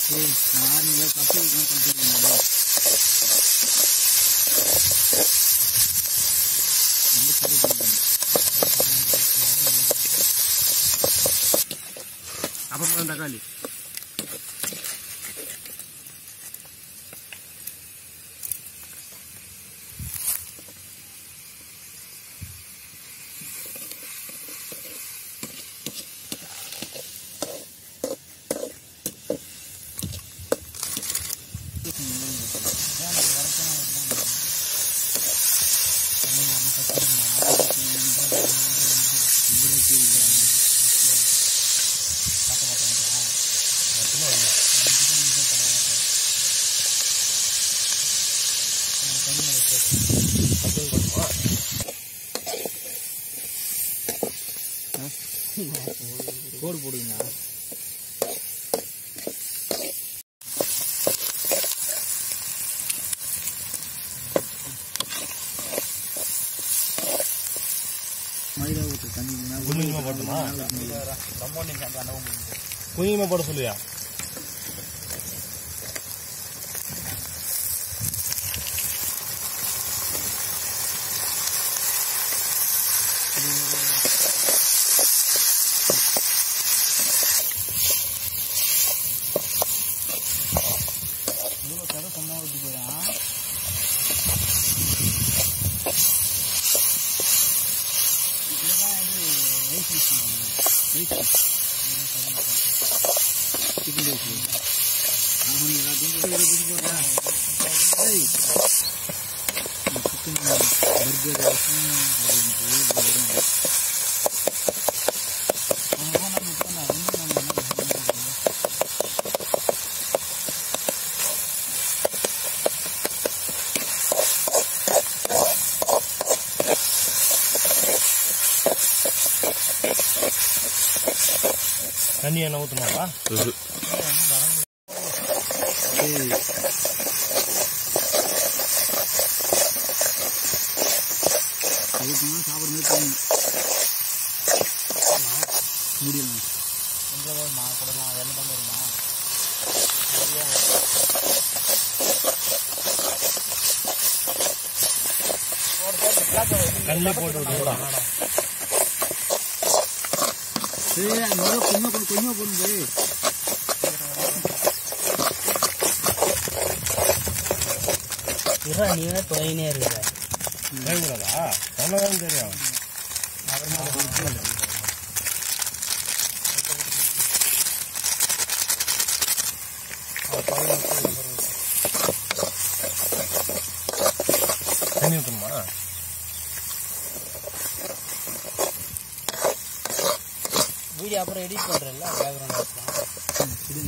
ஏய் நான் நீங்க கப்பி வைக்கணும் கப்பி வைக்கணும் ரொம்ப சரி பண்ணுங்க அப்புறம் தக்காளி கோடு போடுவீங்களா மைதா ஊற்று தண்ணி கொஞ்சம் கொஞ்சமா போட்டுமா? கம்பௌண்டிங் அந்த கொஞ்சமாக போட சொல்லுயா இவ்வளோ கதை சொன்னா விட்டு போயிடான் இதுதான் இது ரைஸ் யூஸ் பண்ணுறாங்க ரைஸ் சிக்கன் ரைஸ் ஆமாம் எல்லாத்தையும் போட்டு இதை பிடிச்சி போட்டா ஏய் சிக்கன் பர்கர் ரைஸும் அப்படின்ட்டு வரும் அவங்க போனால் இப்போ நான் ரெண்டு நம்ம என்ன பண்ணுறோம் தண்ணி என்ன ஊற்றணும்ப்பா ஏய் அதுக்கு சாப்பிட்ற மாதிரி தோணும் முடியல கொஞ்சம் வருமா கூடலாம் என்ன பண்ண வருமா கல்லே போட்டு விட்டுங்களா ஏய் அந்த மாதிரி கொஞ்சம் கொஞ்சம் கொஞ்சம் போடும் போய் இறா நீ தொலைனே இருக்கிற வேகக்கூடாதா சொன்னதான் தெரியும் தண்ணி ஊற்றணுமா வீடியோ அப்புறம் எடிட் பண்றேன்ல பேக்ரவுண்ட்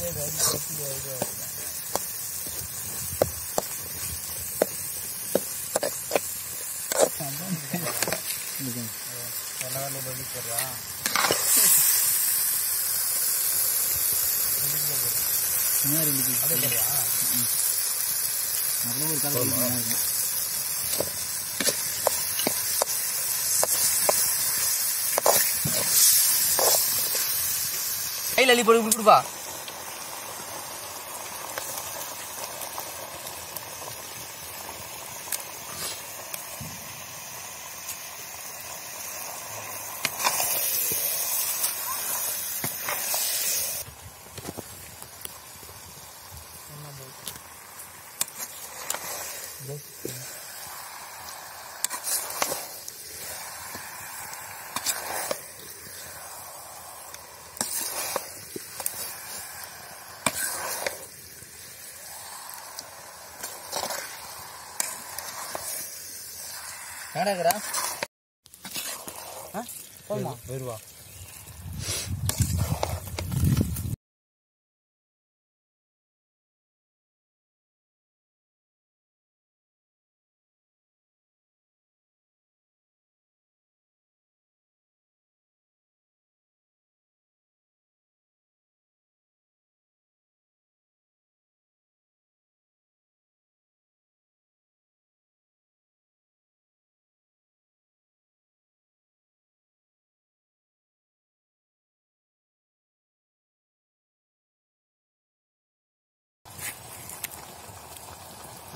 என்ன ரெண்டு பீஸ் அப்புறம் ஒரு கதை நல்லா இருக்கும் கையில் அள்ளி போட்டு கொடுப்பா நடக்கிறா ஆ போதுமா வருவா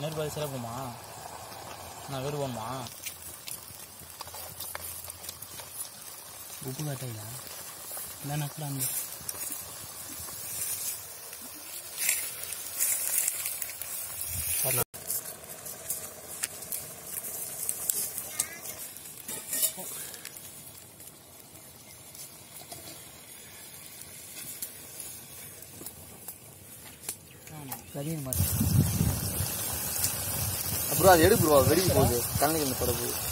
நெருப்பாதி சிறப்புமா நான் வெறு போகணுமா உப்பு கட்டையில இந்த நக்கலாம் அப்புறம் அது எடு ப்ரோ வெடிக்க போகுது கண்ணுக்கு இந்த படம் போகுது